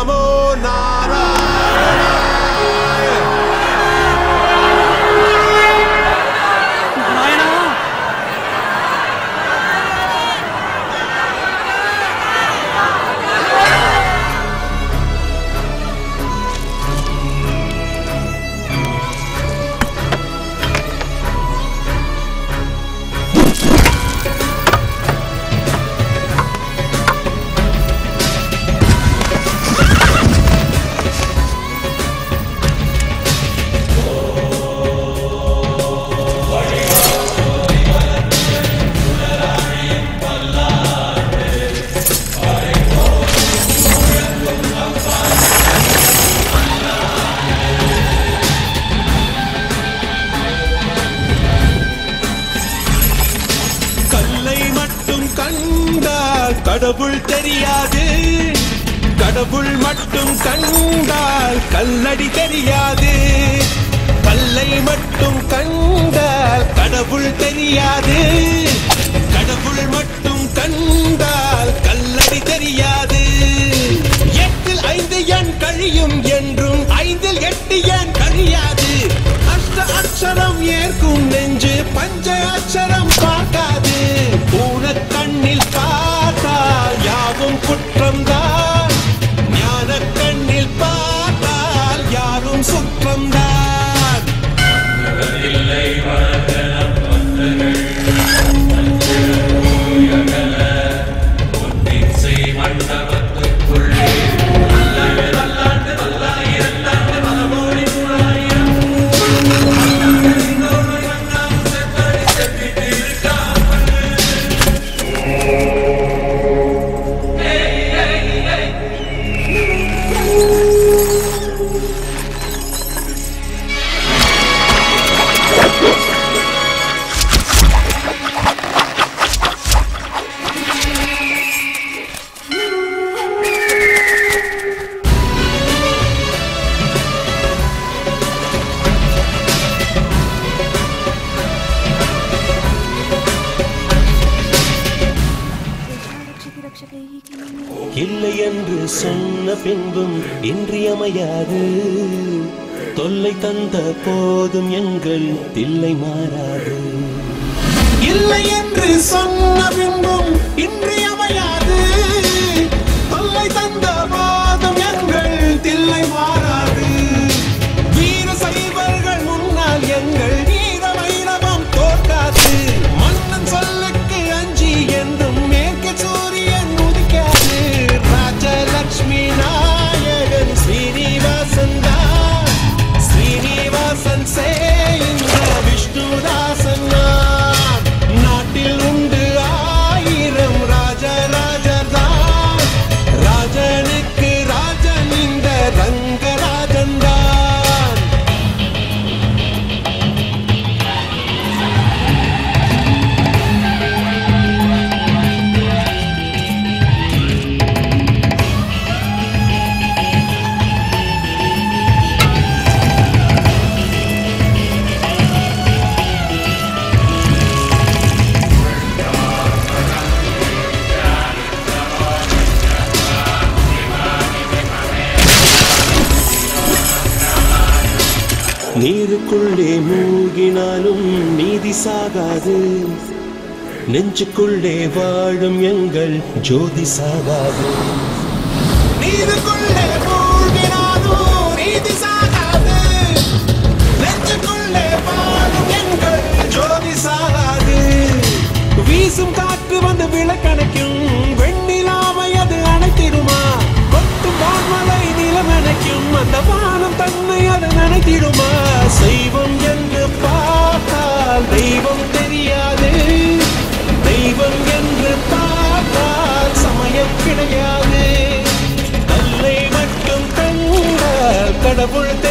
நமோ நாராயணாய கல்லை மட்டும் கண்டால் கடவுள் தெரியாது கடவுள் மட்டும் கண்டால் கல்லடி தெரியாது கல்லை மட்டும் கண்டால் கடவுள் தெரியாது கடவுள் மட்டும் கண்டால் கல்லடி தெரியாது எட்டில் ஐந்து எண் கழியும் என்றும் ஐந்தில் எட்டு எண் கழியாது அஷ்ட அக்ஷரம் ஏற்கும் நெஞ்சு பஞ்ச அக்ஷரம் பார்க்காது பூன கண்ணில் பார்த்தால் யாவும் குற்றம்தான் ஞான கண்ணில் பார்த்தால் யாரும் சுற்றம்தான் இல்லை என்று சொன்ன பின்பும் இன்றியமையாது தொல்லை தந்த போதும் எங்கள் தில்லை மாறாது இல்லை என்று சொன்ன பின்பும் இன்றியமையாது தொல்லை தந்த வாதம் எங்கள் தில்லை மாறாது வீர சைவர்கள் முன்னால் எங்கள் வீர வைரவம் தோற்காது மன்னன் சொல்லுக்கு அஞ்சி என்றும் மேற்கு சூரியன் உதிக்காது ராஜலட்சுமி நாயகன் ஸ்ரீனிவாசன் தான் ஸ்ரீனிவாசன் சேந்த விஷ்ணுதாசன் நான். நாட்டில் உண்டு ஆயிரம் ராஜராஜர் தான் ராஜனுக்கு ராஜன் இந்த ரங்கராஜன் தான் நீருக்குள்ளே மூழ்கினாலும் நீதி சாகாது நெஞ்சுக்குள்ளே வாழும் எங்கள் ஜோதி சாகாது நீருக்குள்ளே மூழ்கினாலும் நீதி சாகாது. நெஞ்சுக்குள்ளே வாழும் எங்கள் ஜோதி சாகாது. வீசும் காற்று வந்து விளக்கணைக்கும் வெண்ணிலாவை அது அணைத்திடுமா கொட்டும் வான்மலை நிலம் அணைக்கும் அந்த வானம் தன்னை அது நினைத்திடுமா செய்வம் என்று பார்த்தால் தெய்வம் தெரியாது தெய்வம் என்று பார்த்தால் சமயம் கிடையாது கல்லை மட்டும் கண்டால் கடவுள்